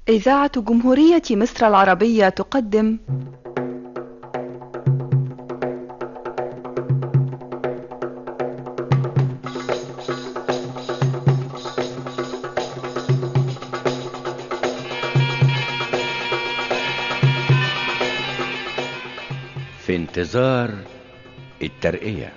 إذاعة جمهورية مصر العربية تقدم في انتظار الترقية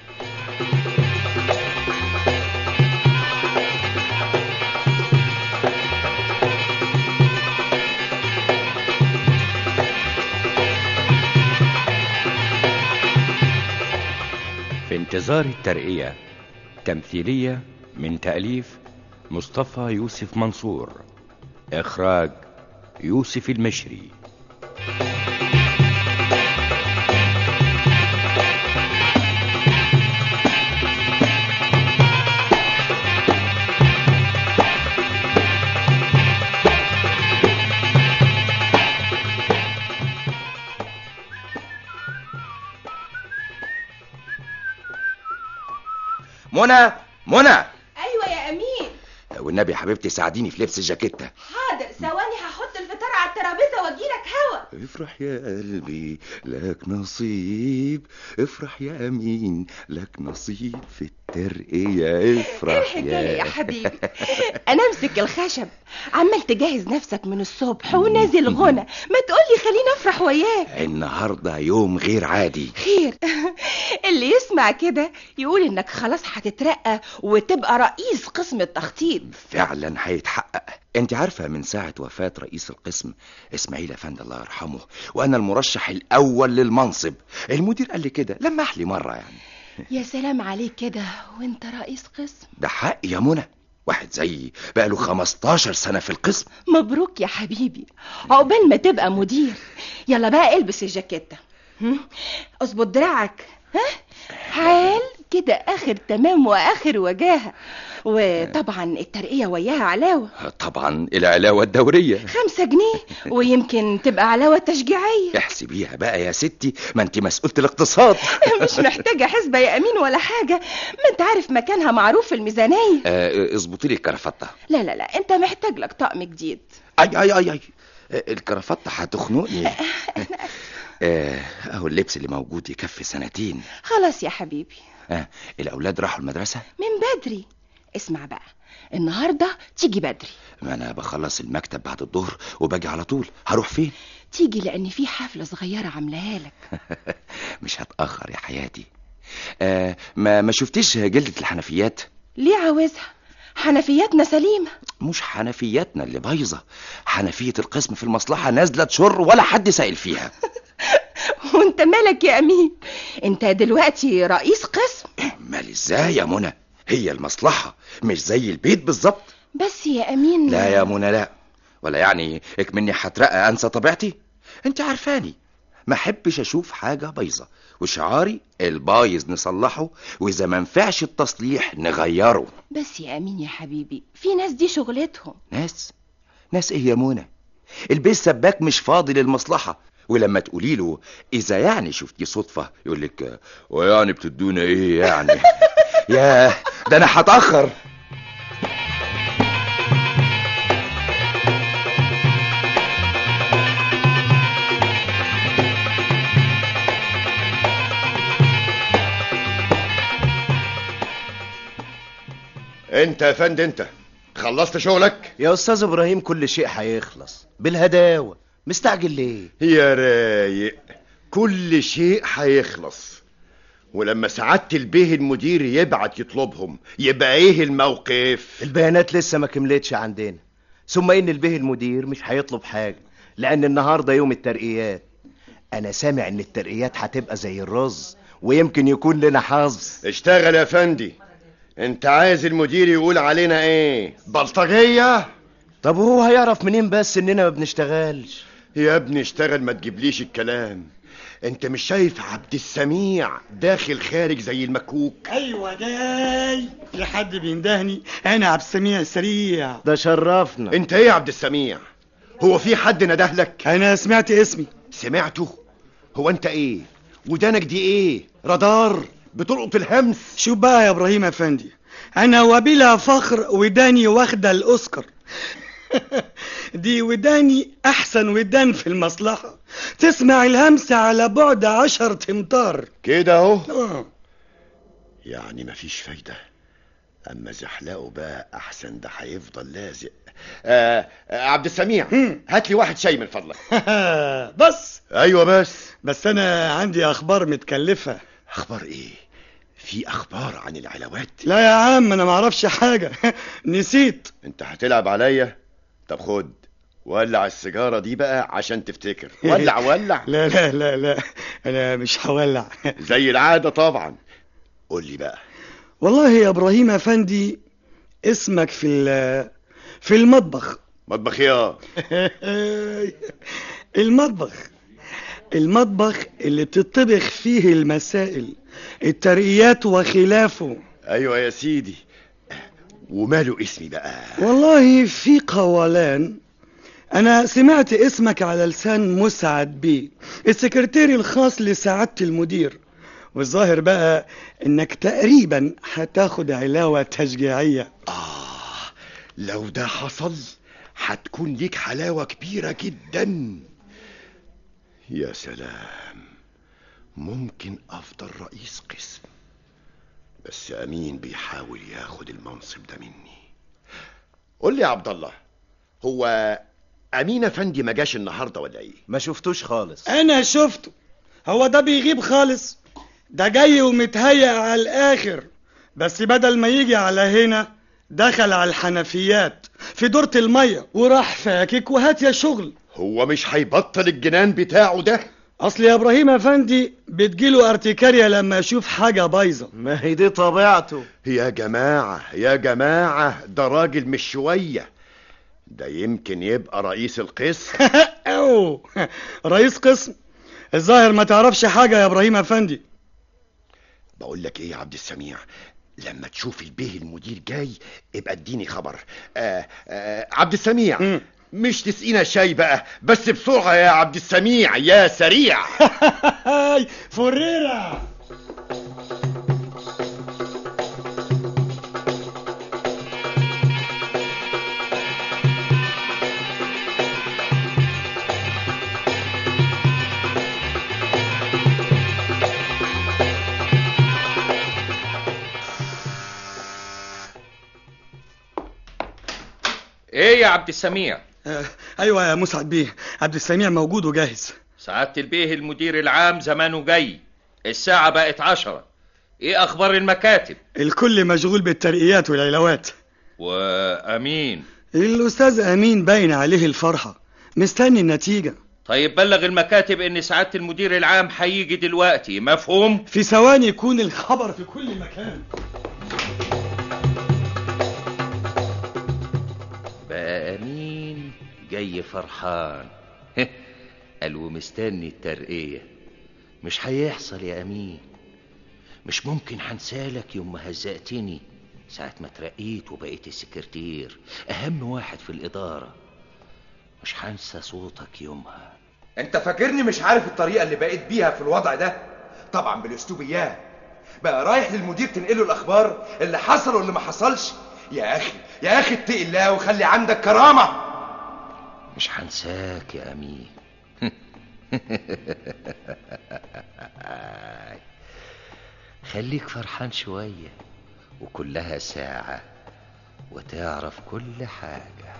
في انتظار الترقية تمثيلية من تأليف مصطفى يوسف منصور إخراج يوسف المشري منى منى ايوه يا امين والنبي يا حبيبتي ساعديني في لبس الجاكيتة حاضر ثواني هحط الفطار على الترابيزه واجيلك هوا افرح يا قلبي لك نصيب افرح يا امين لك نصيب في الترقية ايه افرح الحكايه يا حبيبي انا امسك الخشب عمال تجهز نفسك من الصبح ونازل غنى ما تقولي خليني افرح وياك النهاردة يوم غير عادي خير اللي يسمع كده يقول انك خلاص هتترقى وتبقى رئيس قسم التخطيط فعلا هيتحقق انت عارفة من ساعة وفاة رئيس القسم اسماعيل افندي الله يرحمه وانا المرشح الاول للمنصب المدير قال لي كده لمح لي مرة يعني يا سلام عليك كده وانت رئيس قسم ده حق يا منى واحد زيي بقاله 15 سنة في القسم مبروك يا حبيبي عقبال ما تبقى مدير يلا بقى البس الجاكيتة هم؟ اظبط دراعك ها حال كده اخر تمام واخر وجاهه وطبعا الترقية وياها علاوة طبعا العلاوة الدورية خمسة جنيه ويمكن تبقى علاوة تشجيعية احسبيها بقى يا ستي ما انت مسؤولة الاقتصاد مش محتاجة حسبة يا أمين ولا حاجة ما انت عارف مكانها معروف في الميزانية آه، اظبطي لي الكرافتة لا لا لا انت محتاج لك طقم جديد اي اي اي اي آه، الكرافتة هتخنقني آه، اهو اللبس اللي موجود يكفي سنتين خلاص يا حبيبي آه، الاولاد راحوا المدرسة من بدري اسمع بقى النهاردة تيجي بدري ما انا بخلص المكتب بعد الظهر وباجي على طول هروح فين تيجي لأن في حفلة صغيرة عاملاها لك مش هتأخر يا حياتي آه ما ما شفتيش جلدة الحنفيات ليه عاوزها حنفياتنا سليمة مش حنفياتنا اللي بايظة حنفية القسم في المصلحة نازلة تشر ولا حد سائل فيها وانت مالك يا أمين انت دلوقتي رئيس قسم مال ازاي يا منى هي المصلحة مش زي البيت بالظبط بس يا أمين لا يا منى لا ولا يعني اكمني هترقى انسى طبيعتي انت عارفاني ما احبش اشوف حاجة بايظة وشعاري البايظ نصلحه واذا ما نفعش التصليح نغيره بس يا أمين يا حبيبي في ناس دي شغلتهم ناس ناس ايه يا منى البيت سباك مش فاضي للمصلحة ولما تقولي له اذا يعني شفتي صدفة يقول لك ويعني بتدونا ايه يعني يا ده انا هتاخر انت يا فندم انت خلصت شغلك يا استاذ ابراهيم كل شيء هيخلص بالهداوه مستعجل ليه يا رايق كل شيء هيخلص ولما سعادة البيه المدير يبعت يطلبهم يبقى ايه الموقف البيانات لسه ما كملتش عندنا ثم ان البيه المدير مش هيطلب حاجه لان النهارده يوم الترقيات انا سامع ان الترقيات هتبقى زي الرز ويمكن يكون لنا حظ اشتغل يا فندي انت عايز المدير يقول علينا ايه بلطجية طب هو هيعرف منين بس اننا ما بنشتغلش يا ابني اشتغل ما تجيبليش الكلام انت مش شايف عبد السميع داخل خارج زي المكوك ايوه جاي في حد بيندهني انا عبد السميع السريع ده شرفنا انت ايه يا عبد السميع هو في حد ندهلك انا سمعت اسمي سمعته هو انت ايه ودانك دي ايه رادار بتلقط الهمس شوف بقى يا ابراهيم افندي انا وبلا فخر وداني واخده الاوسكار دي وداني احسن ودان في المصلحة تسمع الهمس على بعد عشر تمتار كده اهو آه. يعني مفيش فايدة اما زحلقه بقى احسن ده هيفضل لازق آه آه عبد السميع مم. هات لي واحد شاي من فضلك بس ايوه بس بس انا عندي اخبار متكلفة اخبار ايه في اخبار عن العلاوات لا يا عم انا معرفش حاجة نسيت انت هتلعب عليا طب خد ولع السيجارة دي بقى عشان تفتكر ولع ولع لا لا لا لا انا مش هولع زي العادة طبعا قول لي بقى والله يا ابراهيم افندي اسمك في ال- في المطبخ مطبخ يا المطبخ المطبخ اللي بتطبخ فيه المسائل الترقيات وخلافه ايوه يا سيدي وماله اسمي بقى والله في قولان انا سمعت اسمك على لسان مسعد بيه السكرتير الخاص لسعادة المدير والظاهر بقى انك تقريبا هتاخد علاوة تشجيعية آه لو ده حصل هتكون ليك حلاوة كبيرة جدا يا سلام ممكن أفضل رئيس قسم بس أمين بيحاول ياخد المنصب ده مني قول لي يا عبد الله هو أمين أفندي ما جاش النهاردة ولا إيه؟ ما شفتوش خالص انا شفته هو ده بيغيب خالص ده جاي ومتهيأ على الاخر بس بدل ما يجي على هنا دخل على الحنفيات في دورة المية وراح فاكك وهات يا شغل هو مش هيبطل الجنان بتاعه ده؟ اصل يا ابراهيم افندي بتجيله ارتكاريا لما يشوف حاجة بايظة ما هي دي طبيعته يا جماعة يا جماعة ده راجل مش شوية ده يمكن يبقى رئيس القسم أو رئيس قسم الظاهر ما تعرفش حاجة يا ابراهيم افندي بقول لك ايه يا عبد السميع لما تشوف البيه المدير جاي ابقى اديني خبر آه آه عبد السميع مم. مش تسقينا شاي بقى بس بسرعة يا عبد السميع يا سريع هاي فريرة ايه يا عبد السميع آه، ايوه يا مسعد بيه عبد السميع موجود وجاهز سعادة البيه المدير العام زمانه جاي الساعة بقت عشرة ايه اخبار المكاتب الكل مشغول بالترقيات والعلاوات وامين الاستاذ امين باين عليه الفرحة مستني النتيجة طيب بلغ المكاتب ان سعادة المدير العام هيجي دلوقتي مفهوم في ثواني يكون الخبر في كل مكان بقى امين جاي فرحان قال ومستني الترقية مش هيحصل يا امين مش ممكن هنسالك يوم ما هزقتني ساعة ما ترقيت وبقيت السكرتير اهم واحد في الادارة مش هنسى صوتك يومها انت فاكرني مش عارف الطريقة اللي بقيت بيها في الوضع ده طبعا بالاسلوب اياه بقى رايح للمدير تنقله الاخبار اللي حصل واللي ما حصلش يا اخي يا اخي اتقي الله وخلي عندك كرامة مش هنساك يا امين خليك فرحان شوية وكلها ساعة وتعرف كل حاجة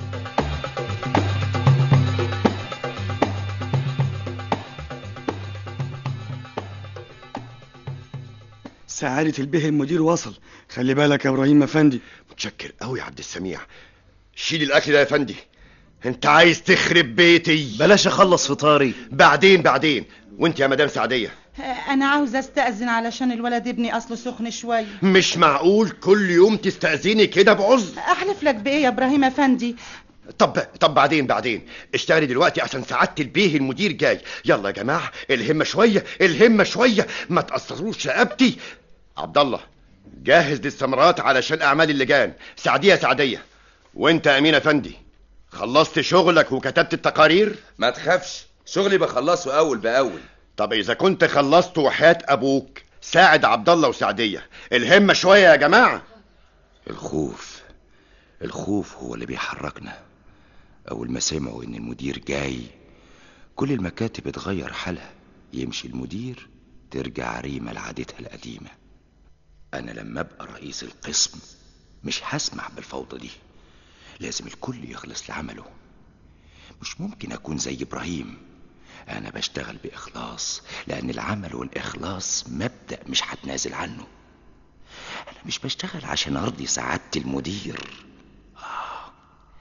سعادة البيه المدير وصل خلي بالك يا ابراهيم افندي متشكر قوي يا عبد السميع شيل الاكل ده يا فندي انت عايز تخرب بيتي بلاش اخلص فطاري بعدين بعدين وانت يا مدام سعدية انا عاوزه استاذن علشان الولد ابني اصله سخن شويه مش معقول كل يوم تستأذني كده بعذر احلف لك بايه يا ابراهيم افندي طب طب بعدين بعدين اشتغلي دلوقتي عشان سعادة البيه المدير جاي يلا يا جماعة الهمة شوية الهمة شوية ما تأثروش رقبتي عبد الله جاهز للثمرات علشان اعمال اللجان سعدية سعدية وانت يا امين افندي خلصت شغلك وكتبت التقارير ما تخافش شغلي بخلصه اول باول طب اذا كنت خلصت وحياة ابوك ساعد عبد الله وسعدية الهمة شوية يا جماعة الخوف الخوف هو اللي بيحركنا أول ما سمعوا إن المدير جاي كل المكاتب اتغير حالها يمشي المدير ترجع ريمة لعادتها القديمة أنا لما أبقى رئيس القسم مش هسمح بالفوضى دي لازم الكل يخلص لعمله مش ممكن أكون زي إبراهيم أنا بشتغل بإخلاص لأن العمل والإخلاص مبدأ مش هتنازل عنه أنا مش بشتغل عشان أرضي سعادة المدير آه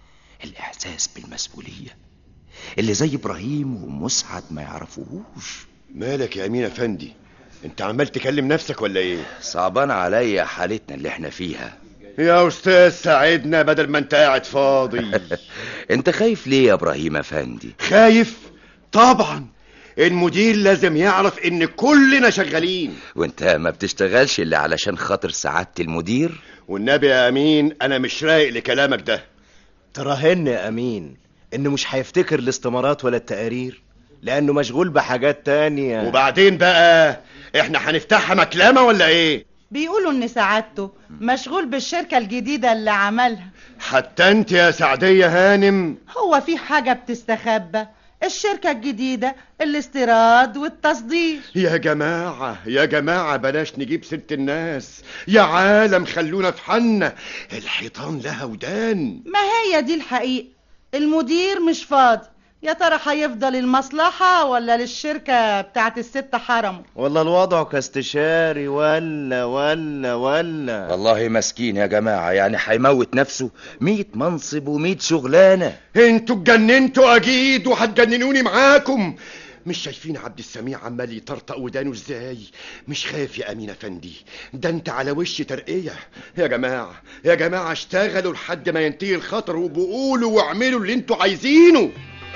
الإحساس بالمسؤولية اللي زي إبراهيم ومسعد ما يعرفوهوش مالك يا امين افندي انت عمال تكلم نفسك ولا ايه صعبان عليا حالتنا اللي احنا فيها يا استاذ ساعدنا بدل ما انت قاعد فاضي انت خايف ليه يا ابراهيم افندي خايف طبعا المدير لازم يعرف ان كلنا شغالين وانت ما بتشتغلش الا علشان خاطر سعادة المدير والنبي يا امين انا مش رايق لكلامك ده تراهن يا امين انه مش هيفتكر الاستمارات ولا التقارير لانه مشغول بحاجات تانية وبعدين بقى احنا هنفتحها مكلمه ولا ايه بيقولوا ان سعادته مشغول بالشركة الجديدة اللي عملها حتى انت يا سعديه هانم هو في حاجة بتستخبى الشركة الجديدة الاستيراد والتصدير يا جماعة يا جماعة بلاش نجيب سيرة الناس يا عالم خلونا في حالنا الحيطان لها ودان ما هي دي الحقيقة المدير مش فاضي يا ترى هيفضل المصلحة ولا للشركة بتاعت الست حرمه والله الوضع كاستشاري ولا ولا ولا والله مسكين يا جماعة يعني هيموت نفسه مية منصب ومية شغلانة انتوا اتجننتوا اكيد وهتجننوني معاكم مش شايفين عبد السميع عمال يطرطق ودانه ازاي مش خايف يا امين افندي ده انت على وش ترقيه يا جماعه يا جماعه اشتغلوا لحد ما ينتهي الخطر وبقولوا واعملوا اللي انتوا عايزينه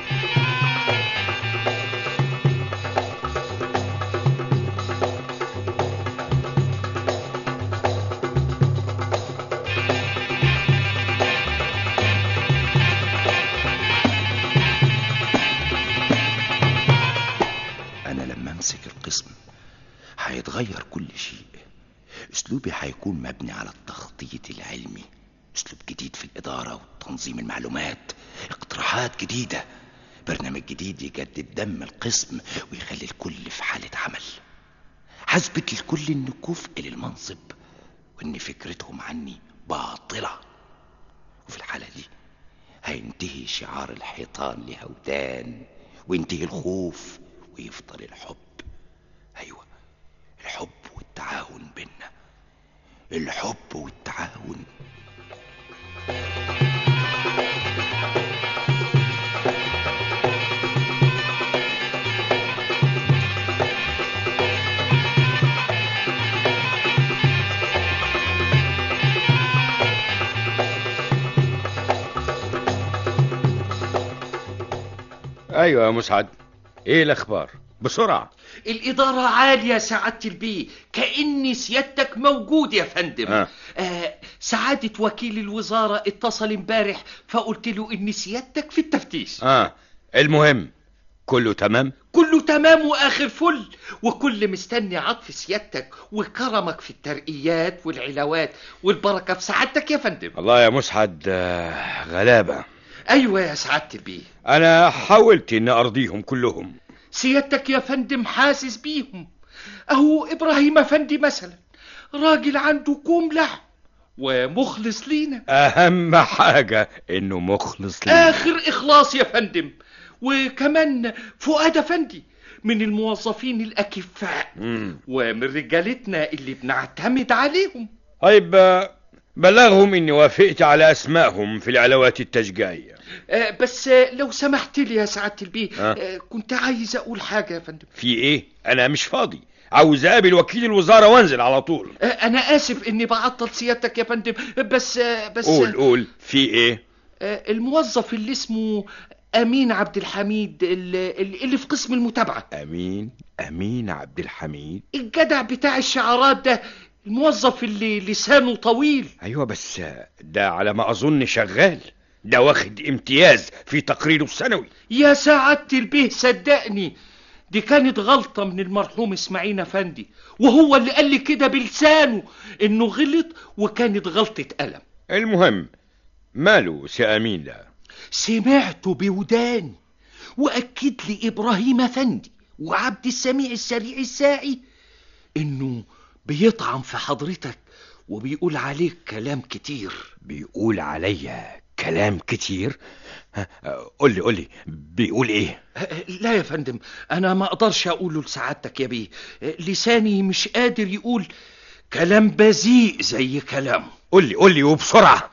انا لما امسك القسم هيتغير كل شيء اسلوبي هيكون مبني على التخطيط العلمي اسلوب جديد في الاداره وتنظيم المعلومات اقتراحات جديده برنامج جديد يجدد دم القسم ويخلي الكل في حاله عمل هثبت للكل ان كفء للمنصب وان فكرتهم عني باطله وفي الحاله دي هينتهي شعار الحيطان لها ودان وينتهي الخوف ويفضل الحب ايوه الحب والتعاون بينا الحب والتعاون ايوه يا مسعد ايه الاخبار بسرعه الإدارة عالية سعادة البيه كأني سيادتك موجود يا فندم آه. آه سعادة وكيل الوزارة اتصل امبارح فقلت له إن سيادتك في التفتيش اه المهم كله تمام كله تمام وآخر فل وكل مستني عطف سيادتك وكرمك في الترقيات والعلاوات والبركة في سعادتك يا فندم الله يا مسعد آه، غلابه أيوة يا سعادة البيه انا حاولت ان ارضيهم كلهم سيادتك يا فندم حاسس بيهم اهو ابراهيم افندي مثلا راجل عنده كوم لحم ومخلص لينا اهم حاجه انه مخلص لي اخر اخلاص يا فندم وكمان فؤاد افندي من الموظفين الاكفاء مم. ومن رجالتنا اللي بنعتمد عليهم طيب آه، بلغهم اني وافقت على اسمائهم في العلاوات التشجيعيه آه بس آه، لو سمحت لي يا سعادة البيه آه. آه كنت عايز اقول حاجة يا فندم في ايه انا مش فاضي عاوز اقابل وكيل الوزاره وانزل على طول آه انا اسف اني بعطل سيادتك يا فندم بس آه بس قول قول في ايه آه، الموظف اللي اسمه امين عبد الحميد اللي, اللي في قسم المتابعه امين امين عبد الحميد الجدع بتاع الشعارات ده الموظف اللي لسانه طويل ايوه بس ده على ما اظن شغال ده واخد امتياز في تقريره السنوي يا سعادة البيه صدقني دي كانت غلطة من المرحوم اسماعيل افندي وهو اللي قال لي كده بلسانه انه غلط وكانت غلطة قلم المهم ماله سي امين ده سمعته بوداني وأكد لي إبراهيم أفندي وعبد السميع السريع الساعي إنه بيطعن في حضرتك وبيقول عليك كلام كتير بيقول عليا كلام كتير ها، قول لي قول لي بيقول ايه لا يا فندم أنا ما أقدرش أقوله لسعادتك يا بيه لساني مش قادر يقول كلام بذيء زي كلامه قول لي قول لي وبسرعه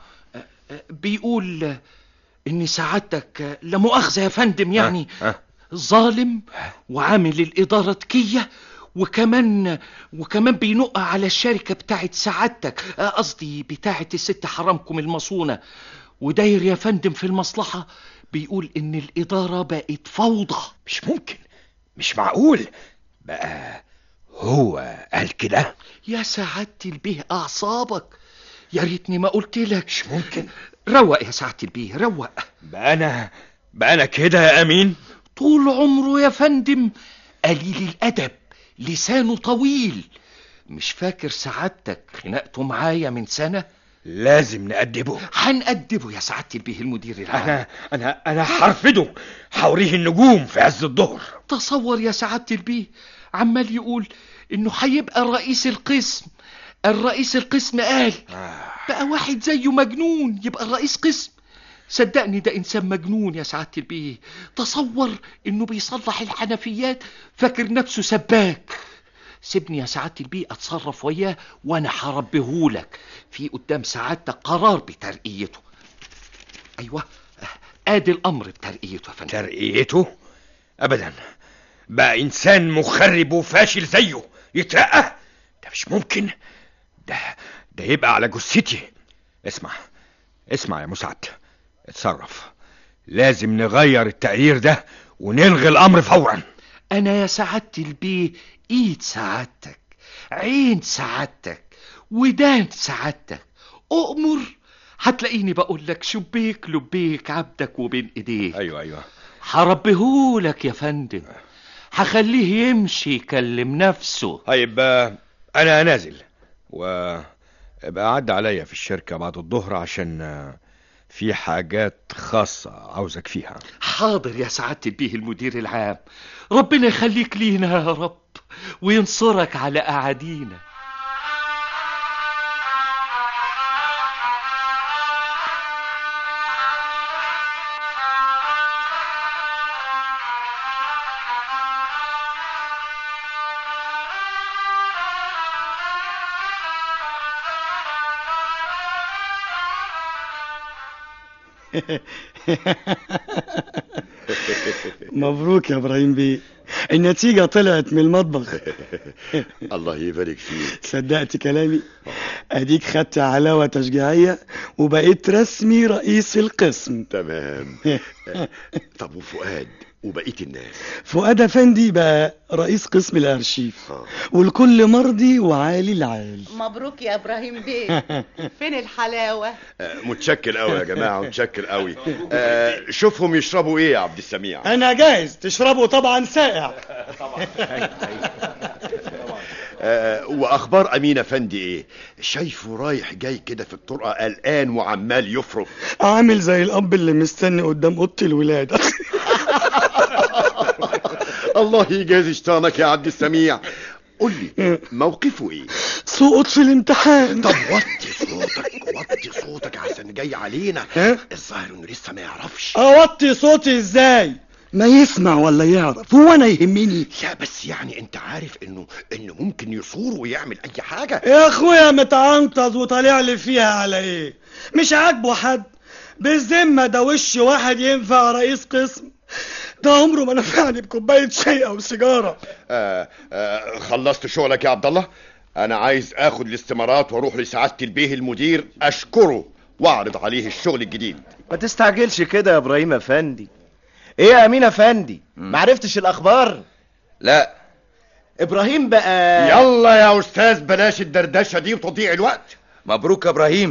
بيقول إن سعادتك لا مؤاخذة يا فندم يعني ها؟ ظالم وعامل الإدارة تكية وكمان وكمان بينق على الشركة بتاعت سعادتك آه، قصدي بتاعت الست حرامكم المصونة وداير يا فندم في المصلحة بيقول إن الإدارة بقت فوضى مش ممكن مش معقول بقى هو قال كده يا سعادة البيه أعصابك يا ريتني ما قلت لك مش ممكن روق يا سعادة البيه روق بقى انا بقى انا كده يا امين طول عمره يا فندم قليل الأدب لسانه طويل مش فاكر سعادتك خناقته معايا من سنة لازم نأدبه هنأدبه يا سعادة البيه المدير العام انا انا انا هرفده هوريه النجوم في عز الظهر تصور يا سعادة البيه عمال يقول انه هيبقى رئيس القسم الرئيس القسم قال بقى واحد زيه مجنون يبقى رئيس قسم صدقني ده انسان مجنون يا سعادة البيه تصور انه بيصلح الحنفيات فاكر نفسه سباك سيبني يا سعادة البيه اتصرف وياه وانا هربيهولك في قدام سعادتك قرار بترقيته ايوه ادي الامر بترقيته يا فندم ترقيته ابدا بقى انسان مخرب وفاشل زيه يترقى ده مش ممكن ده ده يبقى على جثتي اسمع اسمع يا مسعد اتصرف لازم نغير التقرير ده ونلغي الامر فورا انا يا سعادة البيه ايد سعادتك عين سعادتك ودان سعادتك اؤمر هتلاقيني بقول لك شبيك لبيك عبدك وبين ايديك ايوه ايوه هربيهولك يا فندم هخليه يمشي يكلم نفسه طيب آه، انا نازل وابقى عدى عليا في الشركة بعد الظهر عشان آه، في حاجات خاصة عاوزك فيها حاضر يا سعادة البيه المدير العام ربنا يخليك لينا يا رب وينصرك على أعادينا مبروك يا ابراهيم بيه النتيجة طلعت من المطبخ الله يبارك فيك صدقت كلامي اديك خدت علاوة تشجيعية وبقيت رسمي رئيس القسم تمام طب وفؤاد وبقية الناس فؤاد افندي بقى رئيس قسم الارشيف آه. والكل مرضي وعالي العال مبروك يا ابراهيم بيه فين الحلاوه آه، متشكر قوي يا جماعة متشكر قوي آه، شوفهم يشربوا ايه يا عبد السميع انا جاهز تشربه طبعا ساقع آه، واخبار امين افندي ايه شايفه رايح جاي كده في الطرقه قلقان وعمال يفرك عامل زي الاب اللي مستني قدام اوضه الولاده الله يجازي شيطانك يا عبد السميع قول لي موقفه ايه سقط في الامتحان طب وطي صوتك وطي صوتك عشان جاي علينا ها؟ الظاهر انه لسه ما يعرفش اوطي صوتي ازاي ما يسمع ولا يعرف هو انا يهمني لا بس يعني انت عارف انه انه ممكن يصور ويعمل اي حاجه يا اخويا متعنطز وطالع لي فيها على ايه مش عاجبه حد بالذمه ده وش واحد ينفع رئيس قسم ده عمره ما نفعني بكوبايه شاي او سيجاره آه آه خلصت شغلك يا عبد الله انا عايز اخد الاستمارات واروح لسعاده البيه المدير اشكره واعرض عليه الشغل الجديد ما تستعجلش كده يا ابراهيم افندي ايه يا امين افندي معرفتش الاخبار لا ابراهيم بقى يلا يا استاذ بلاش الدردشه دي وتضييع الوقت مبروك يا ابراهيم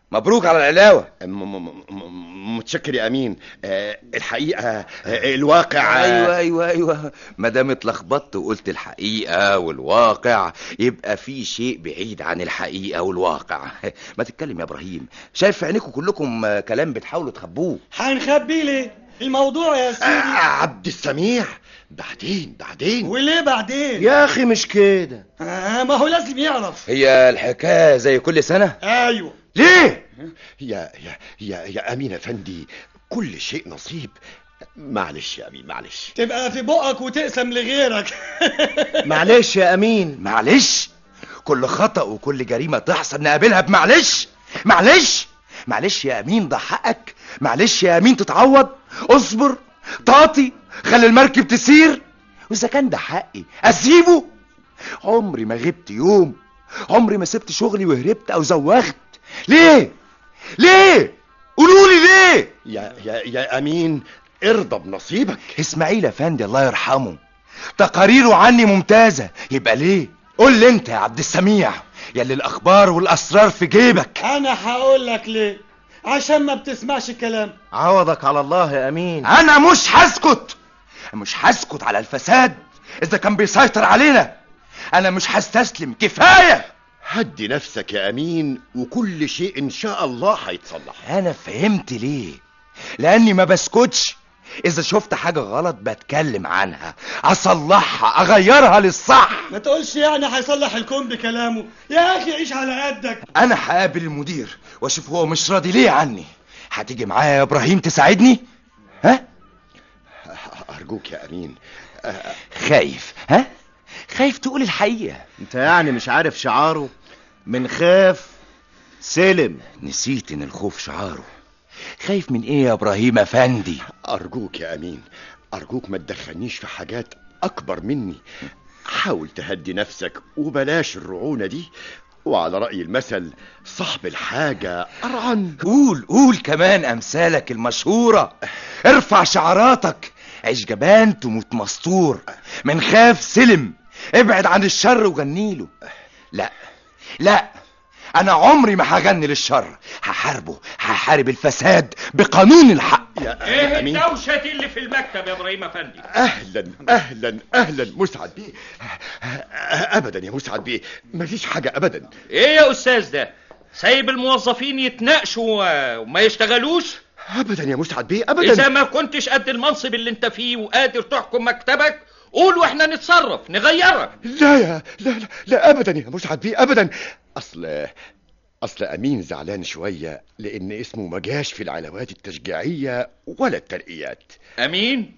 مبروك على العلاوه م- م- م- متشكر يا امين آه، الحقيقه آه، الواقع ايوه ايوه ايوه ما دام اتلخبطت وقلت الحقيقه والواقع يبقى في شيء بعيد عن الحقيقه والواقع ما تتكلم يا ابراهيم شايف في عينيكم كلكم آه، كلام بتحاولوا تخبوه هنخبيه ليه الموضوع يا آه، سيدي عبد السميع بعدين بعدين وليه بعدين يا اخي مش كده آه ما هو لازم يعرف هي الحكايه زي كل سنه ايوه ليه يا يا يا يا امين افندي كل شيء نصيب معلش يا امين معلش تبقى في بقك وتقسم لغيرك معلش يا امين معلش كل خطأ وكل جريمة تحصل نقابلها بمعلش معلش معلش يا أمين ده حقك معلش يا أمين تتعوض اصبر تعطي خلي المركب تسير وإذا كان ده حقي أسيبه عمري ما غبت يوم عمري ما سبت شغلي وهربت أو زوغت ليه ليه قولوا لي ليه يا يا يا امين ارضى بنصيبك اسماعيل افندي الله يرحمه تقاريره عني ممتازة يبقى ليه قول لي انت يا عبد السميع يا اللي الاخبار والاسرار في جيبك انا هقول لك ليه عشان ما بتسمعش كلام عوضك على الله يا امين انا مش هسكت مش هسكت على الفساد اذا كان بيسيطر علينا انا مش هستسلم كفاية هدي نفسك يا امين وكل شيء ان شاء الله هيتصلح انا فهمت ليه لاني ما بسكتش اذا شفت حاجة غلط بتكلم عنها اصلحها اغيرها للصح ما تقولش يعني هيصلح الكون بكلامه يا اخي عيش على قدك انا هقابل المدير واشوف هو مش راضي ليه عني هتيجي معايا يا ابراهيم تساعدني ها ارجوك يا امين آه، خايف ها خايف تقول الحقيقة انت يعني مش عارف شعاره من خاف سلم نسيت ان الخوف شعاره خايف من ايه يا ابراهيم افندي ارجوك يا امين ارجوك ما تدخلنيش في حاجات اكبر مني حاول تهدي نفسك وبلاش الرعونة دي وعلى رأي المثل صاحب الحاجة أرعن قول قول كمان امثالك المشهورة ارفع شعاراتك عيش جبان تموت مستور من خاف سلم ابعد عن الشر وغنيله لا لا انا عمري ما هغني للشر هحاربه هحارب الفساد بقانون الحق يا ايه يا أمين الدوشة دي اللي في المكتب يا ابراهيم افندي اهلا اهلا اهلا مسعد بيه ابدا يا مسعد بيه مفيش حاجه ابدا ايه يا استاذ ده سايب الموظفين يتناقشوا وما يشتغلوش ابدا يا مسعد بيه اذا ابدا ما كنتش قد المنصب اللي انت فيه وقادر تحكم مكتبك قول واحنا نتصرف نغيرك لا يا لا لا, لا ابدا يا مسعد بيه ابدا اصل اصل امين زعلان شويه لان اسمه ما جاش في العلاوات التشجيعيه ولا الترقيات امين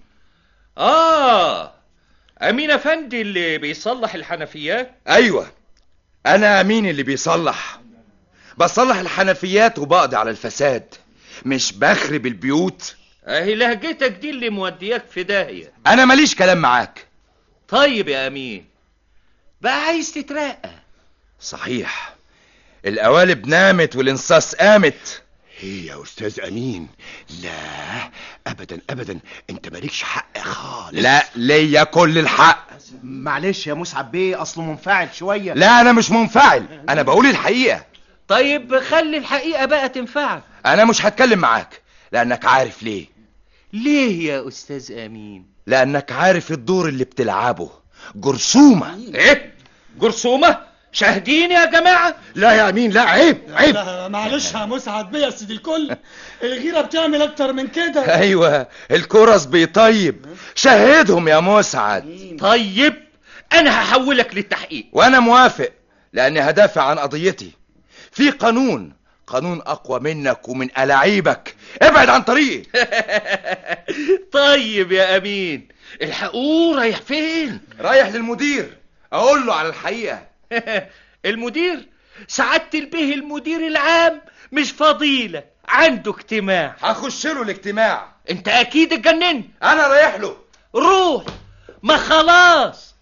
اه امين افندي اللي بيصلح الحنفيات ايوه انا امين اللي بيصلح بصلح الحنفيات وبقضي على الفساد مش بخرب البيوت اهي لهجتك دي اللي مودياك في داهية انا ماليش كلام معاك طيب يا امين بقى عايز تترقى صحيح القوالب نامت والانصاص قامت ايه يا استاذ امين لا ابدا ابدا انت مالكش حق خالص لا ليا كل الحق معلش يا مسعد بيه اصله منفعل شويه لا انا مش منفعل انا بقول الحقيقة طيب خلي الحقيقة بقى تنفعك انا مش هتكلم معاك لانك عارف ليه ليه يا استاذ امين لانك عارف الدور اللي بتلعبه جرثومة ايه جرثومة شاهدين يا جماعة لا يا امين لا عيب عيب لا معلش يا مسعد بيه يا سيدي الكل الغيرة بتعمل اكتر من كده ايوه الكرس بيطيب شهدهم يا مسعد طيب انا هحولك للتحقيق وانا موافق لاني هدافع عن قضيتي في قانون قانون اقوى منك ومن الاعيبك ابعد عن طريقي طيب يا امين الحقوق رايح فين رايح للمدير اقول له على الحقيقة المدير سعادة البيه المدير العام مش فضيلة عنده اجتماع هخش له الاجتماع انت اكيد اتجننت انا رايح له روح ما خلاص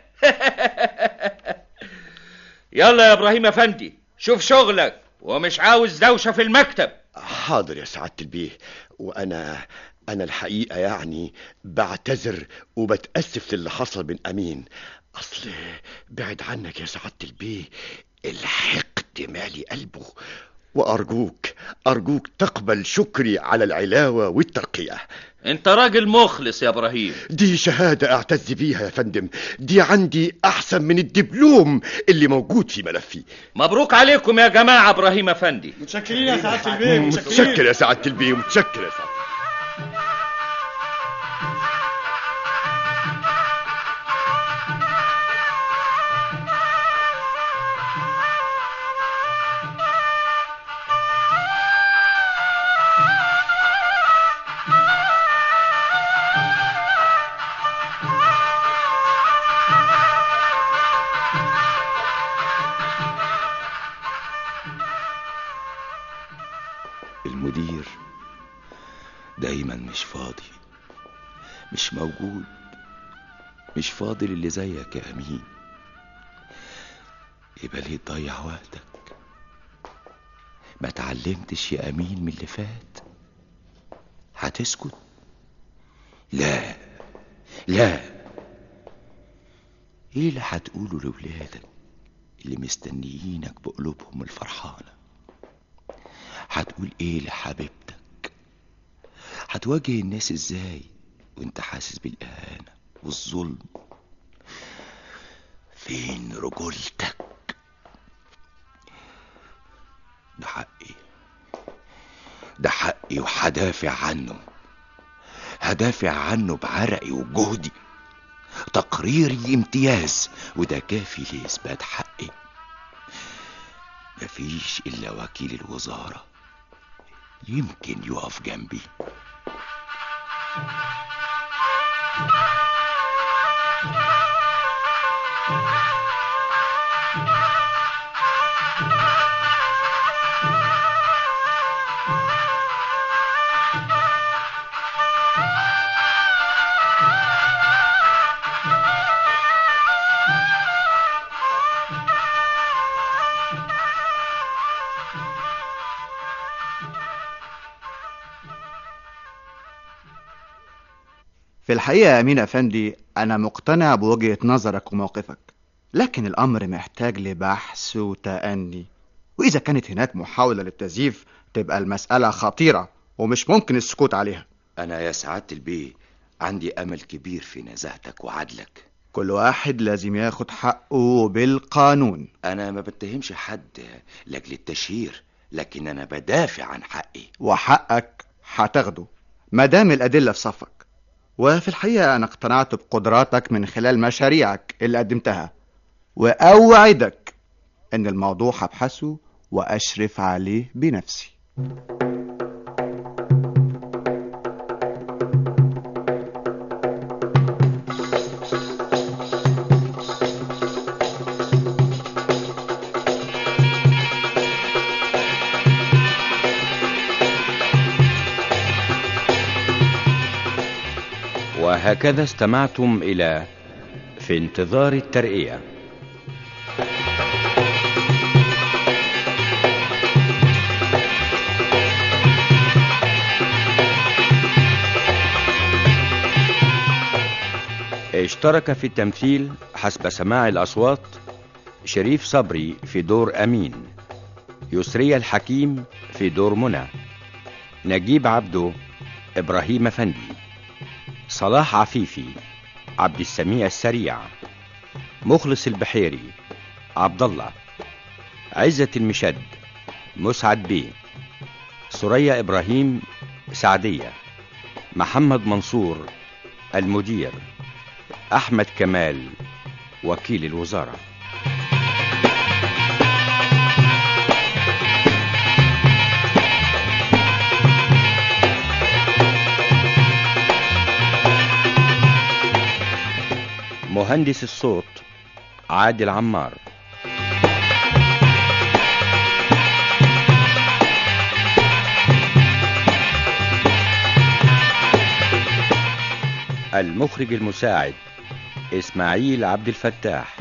يلا يا ابراهيم افندي شوف شغلك ومش عاوز دوشة في المكتب حاضر يا سعادة البيه وانا انا الحقيقة يعني بعتذر وبتأسف للي حصل من امين اصل بعد عنك يا سعادة البيه الحقد مالي قلبه وأرجوك أرجوك تقبل شكري على العلاوة والترقية انت راجل مخلص يا ابراهيم دي شهادة أعتز بيها يا فندم دي عندي أحسن من الدبلوم اللي موجود في ملفي مبروك عليكم يا جماعة ابراهيم افندي متشكرين يا سعاده البيه متشكر يا سعادة البيه متشكر يا سعادة المدير دايما مش فاضي مش موجود مش فاضي اللي زيك يا امين يبقى ليه تضيع وقتك ما اتعلمتش يا امين من اللي فات هتسكت لا لا ايه اللي هتقوله لولادك اللي مستنيينك بقلوبهم الفرحانه هتقول ايه لحبيبتك هتواجه الناس ازاي وانت حاسس بالاهانه والظلم فين رجولتك ده حقي ده حقي وهدافع عنه هدافع عنه بعرقي وجهدي تقريري امتياز وده كافي لإثبات حقي مفيش إلا وكيل الوزارة يمكن يقف جنبي في الحقيقة يا أمين أفندي أنا مقتنع بوجهة نظرك وموقفك لكن الأمر محتاج لبحث وتأني وإذا كانت هناك محاولة للتزييف تبقى المسألة خطيرة ومش ممكن السكوت عليها أنا يا سعادة البيه عندي أمل كبير في نزاهتك وعدلك كل واحد لازم ياخد حقه بالقانون أنا ما بتهمش حد لأجل التشهير لكن أنا بدافع عن حقي وحقك هتاخده مادام الأدلة في صفك وفي الحقيقة أنا اقتنعت بقدراتك من خلال مشاريعك اللي قدمتها وأوعدك إن الموضوع هبحثه وأشرف عليه بنفسي وهكذا استمعتم إلى في انتظار الترقية اشترك في التمثيل حسب سماع الأصوات شريف صبري في دور أمين يسرية الحكيم في دور منى نجيب عبده إبراهيم أفندي صلاح عفيفي عبد السميع السريع مخلص البحيري عبد الله عزة المشد مسعد بيه سرية إبراهيم سعدية محمد منصور المدير أحمد كمال وكيل الوزارة مهندس الصوت عادل عمار المخرج المساعد اسماعيل عبد الفتاح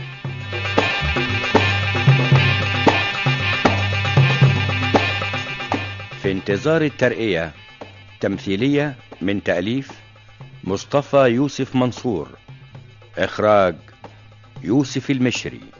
في انتظار الترقية تمثيلية من تأليف مصطفى يوسف منصور إخراج يوسف المشري